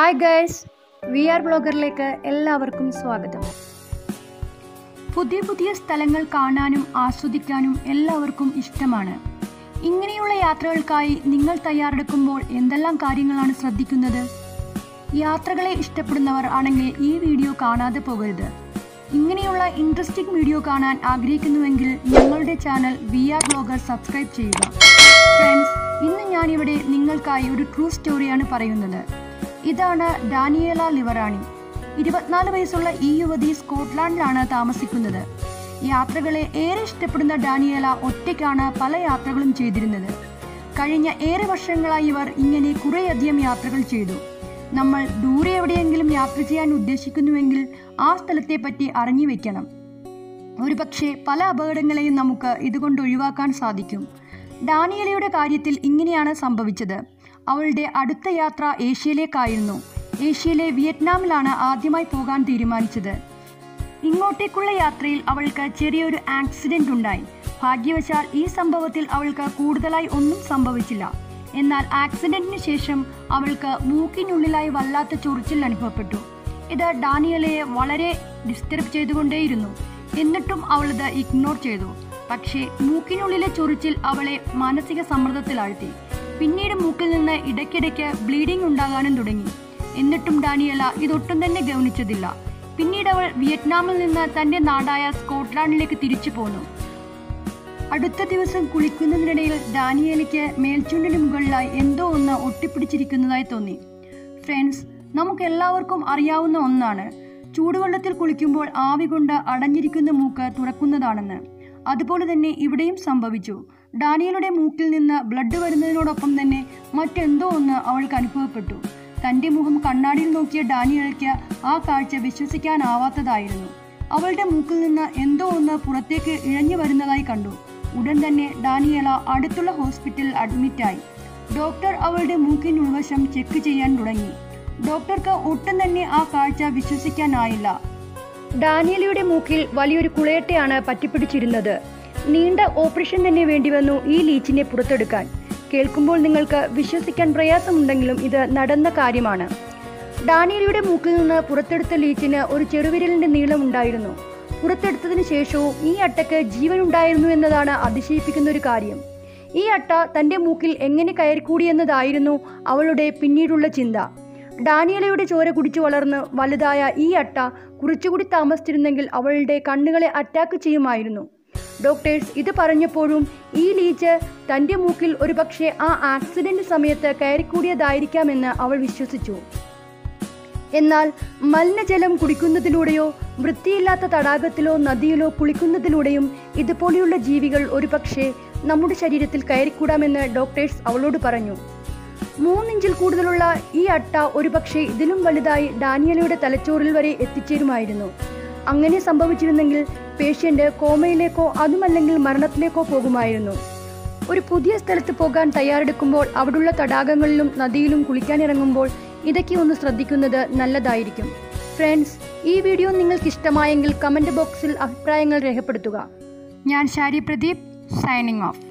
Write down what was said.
hi guys we are ബ്ലോഗറിലേക്ക് എല്ലാവർക്കും സ്വാഗതം പുതിയ പുതിയ സ്ഥലങ്ങൾ കാണാനും ആസ്വദിക്കാനും എല്ലാവർക്കും ഇഷ്ടമാണ് ഇങ്ങനെയുള്ള യാത്രകൾക്കായി നിങ്ങൾ തയ്യാറെടുക്കുമ്പോൾ എന്തെല്ലാം കാര്യങ്ങളാണ് ശ്രദ്ധിക്കുന്നത് യാത്രകളെ ഇഷ്ടപ്പെടുന്നവർ ആണെങ്കിൽ ഈ വീഡിയോ കാണാതെ പോകരുത് ഇങ്ങനെയുള്ള ഇൻട്രസ്റ്റിംഗ് വീഡിയോ കാണാൻ ആഗ്രഹിക്കുന്നുവെങ്കിൽ ഞങ്ങളുടെ channel we are blogger subscribe ചെയ്യുക ഫ്രണ്ട്സ് ഇന്ന് ഞാനിവിടെ നിങ്ങൾക്കായി ഒരു ട്രൂ സ്റ്റോറിയാണ് പറയുന്നത് ഇതാണ് ഡാനിയേല ലിവറാണി ഇരുപത്തിനാല് വയസ്സുള്ള ഈ യുവതി സ്കോട്ട്ലാൻഡിലാണ് താമസിക്കുന്നത് യാത്രകളെ ഏറെ ഇഷ്ടപ്പെടുന്ന ഡാനിയേല ഒറ്റയ്ക്കാണ് പല യാത്രകളും ചെയ്തിരുന്നത് കഴിഞ്ഞ ഏറെ വർഷങ്ങളായി ഇവർ ഇങ്ങനെ കുറേയധികം യാത്രകൾ ചെയ്തു നമ്മൾ ദൂരെ എവിടെയെങ്കിലും യാത്ര ചെയ്യാൻ ഉദ്ദേശിക്കുന്നുവെങ്കിൽ ആ സ്ഥലത്തെ പറ്റി അറിഞ്ഞു വെക്കണം ഒരുപക്ഷെ പല അപകടങ്ങളെയും നമുക്ക് ഇതുകൊണ്ട് ഒഴിവാക്കാൻ സാധിക്കും ഡാനിയലയുടെ കാര്യത്തിൽ ഇങ്ങനെയാണ് സംഭവിച്ചത് അവളുടെ അടുത്ത യാത്ര ഏഷ്യയിലേക്കായിരുന്നു ഏഷ്യയിലെ വിയറ്റ്നാമിലാണ് ആദ്യമായി പോകാൻ തീരുമാനിച്ചത് ഇങ്ങോട്ടേക്കുള്ള യാത്രയിൽ അവൾക്ക് ചെറിയൊരു ആക്സിഡന്റ് ഉണ്ടായി ഭാഗ്യവശാൽ ഈ സംഭവത്തിൽ അവൾക്ക് കൂടുതലായി ഒന്നും സംഭവിച്ചില്ല എന്നാൽ ആക്സിഡന്റിന് ശേഷം അവൾക്ക് മൂക്കിനുള്ളിലായി വല്ലാത്ത ചൊറിച്ചിൽ അനുഭവപ്പെട്ടു ഇത് ഡാനിയലയെ വളരെ ഡിസ്റ്റർബ് ചെയ്തുകൊണ്ടേയിരുന്നു എന്നിട്ടും അവൾ ഇത് ഇഗ്നോർ ചെയ്തു പക്ഷേ മൂക്കിനുള്ളിലെ ചൊറിച്ചിൽ അവളെ മാനസിക സമ്മർദ്ദത്തിലാഴ്ത്തി പിന്നീട് മൂക്കിൽ നിന്ന് ഇടയ്ക്കിടയ്ക്ക് ബ്ലീഡിംഗ് ഉണ്ടാകാനും തുടങ്ങി എന്നിട്ടും ഡാനിയല ഇതൊട്ടും തന്നെ ഗൗനിച്ചതില്ല പിന്നീട് അവൾ വിയറ്റ്നാമിൽ നിന്ന് തന്റെ നാടായ സ്കോട്ട്ലാൻഡിലേക്ക് തിരിച്ചു പോന്നു അടുത്ത ദിവസം കുളിക്കുന്നതിനിടയിൽ ഡാനിയലിക്ക് മേൽച്ചുണ്ടിന് മുകളിലായി എന്തോ ഒന്ന് ഒട്ടിപ്പിടിച്ചിരിക്കുന്നതായി തോന്നി ഫ്രണ്ട്സ് നമുക്ക് എല്ലാവർക്കും അറിയാവുന്ന ഒന്നാണ് ചൂടുവെള്ളത്തിൽ കുളിക്കുമ്പോൾ ആവി കൊണ്ട് അടഞ്ഞിരിക്കുന്ന മൂക്ക് തുറക്കുന്നതാണെന്ന് അതുപോലെ തന്നെ ഇവിടെയും സംഭവിച്ചു ഡാനിയലുടെ മൂക്കിൽ നിന്ന് ബ്ലഡ് വരുന്നതിനോടൊപ്പം തന്നെ മറ്റെന്തോ ഒന്ന് അവൾക്ക് അനുഭവപ്പെട്ടു തന്റെ മുഖം കണ്ണാടിയിൽ നോക്കിയ ഡാനിയൽക്ക് ആ കാഴ്ച വിശ്വസിക്കാനാവാത്തതായിരുന്നു അവളുടെ മൂക്കിൽ നിന്ന് എന്തോ ഒന്ന് പുറത്തേക്ക് ഇഴഞ്ഞു വരുന്നതായി കണ്ടു ഉടൻ തന്നെ ഡാനിയല അടുത്തുള്ള ഹോസ്പിറ്റലിൽ അഡ്മിറ്റായി ഡോക്ടർ അവളുടെ മൂക്കിൻ ഉൾവശം ചെക്ക് ചെയ്യാൻ തുടങ്ങി ഡോക്ടർക്ക് ഒട്ടും തന്നെ ആ കാഴ്ച വിശ്വസിക്കാനായില്ല ഡാനിയലയുടെ മൂക്കിൽ വലിയൊരു കുളയട്ടയാണ് പറ്റിപ്പിടിച്ചിരുന്നത് നീണ്ട ഓപ്പറേഷൻ തന്നെ വേണ്ടിവന്നു ഈ ലീച്ചിനെ പുറത്തെടുക്കാൻ കേൾക്കുമ്പോൾ നിങ്ങൾക്ക് വിശ്വസിക്കാൻ പ്രയാസമുണ്ടെങ്കിലും ഇത് നടന്ന കാര്യമാണ് ഡാനിയലയുടെ മൂക്കിൽ നിന്ന് പുറത്തെടുത്ത ലീച്ചിന് ഒരു ചെറുവിരലിന്റെ നീളം ഉണ്ടായിരുന്നു പുറത്തെടുത്തതിന് ശേഷവും ഈ അട്ടയ്ക്ക് ജീവനുണ്ടായിരുന്നു എന്നതാണ് അതിശയിപ്പിക്കുന്ന ഒരു കാര്യം ഈ അട്ട തന്റെ മൂക്കിൽ എങ്ങനെ കയറിക്കൂടിയെന്നതായിരുന്നു അവളുടെ പിന്നീടുള്ള ചിന്ത ഡാനിയലയുടെ ചോര കുടിച്ചു വളർന്ന് വലുതായ ഈ അട്ട കുറച്ചുകൂടി താമസിച്ചിരുന്നെങ്കിൽ അവളുടെ കണ്ണുകളെ അറ്റാക്ക് ചെയ്യുമായിരുന്നു ഡോക്ടേഴ്സ് ഇത് പറഞ്ഞപ്പോഴും ഈ ലീച്ച് തന്റെ മൂക്കിൽ ഒരുപക്ഷെ ആ ആക്സിഡന്റ് സമയത്ത് കയറിക്കൂടിയതായിരിക്കാമെന്ന് അവൾ വിശ്വസിച്ചു എന്നാൽ മലിനജലം കുടിക്കുന്നതിലൂടെയോ വൃത്തിയില്ലാത്ത തടാകത്തിലോ നദിയിലോ കുളിക്കുന്നതിലൂടെയും ഇതുപോലെയുള്ള ജീവികൾ ഒരുപക്ഷെ നമ്മുടെ ശരീരത്തിൽ കയറിക്കൂടാമെന്ന് ഡോക്ടേഴ്സ് അവളോട് പറഞ്ഞു മൂന്നിഞ്ചിൽ കൂടുതലുള്ള ഈ അട്ട ഒരുപക്ഷെ ഇതിലും വലുതായി ഡാനിയലയുടെ തലച്ചോറിൽ വരെ എത്തിച്ചേരുമായിരുന്നു അങ്ങനെ സംഭവിച്ചിരുന്നെങ്കിൽ പേഷ്യന്റ് കോമയിലേക്കോ അതുമല്ലെങ്കിൽ മരണത്തിലേക്കോ പോകുമായിരുന്നു ഒരു പുതിയ സ്ഥലത്ത് പോകാൻ തയ്യാറെടുക്കുമ്പോൾ അവിടുള്ള തടാകങ്ങളിലും നദിയിലും കുളിക്കാനിറങ്ങുമ്പോൾ ഇതൊക്കെ ഒന്ന് ശ്രദ്ധിക്കുന്നത് നല്ലതായിരിക്കും ഫ്രണ്ട്സ് ഈ വീഡിയോ നിങ്ങൾക്ക് ഇഷ്ടമായെങ്കിൽ കമൻറ്റ് ബോക്സിൽ അഭിപ്രായങ്ങൾ രേഖപ്പെടുത്തുക ഞാൻ ഷാരി പ്രദീപ് സൈനിങ് ഓഫ്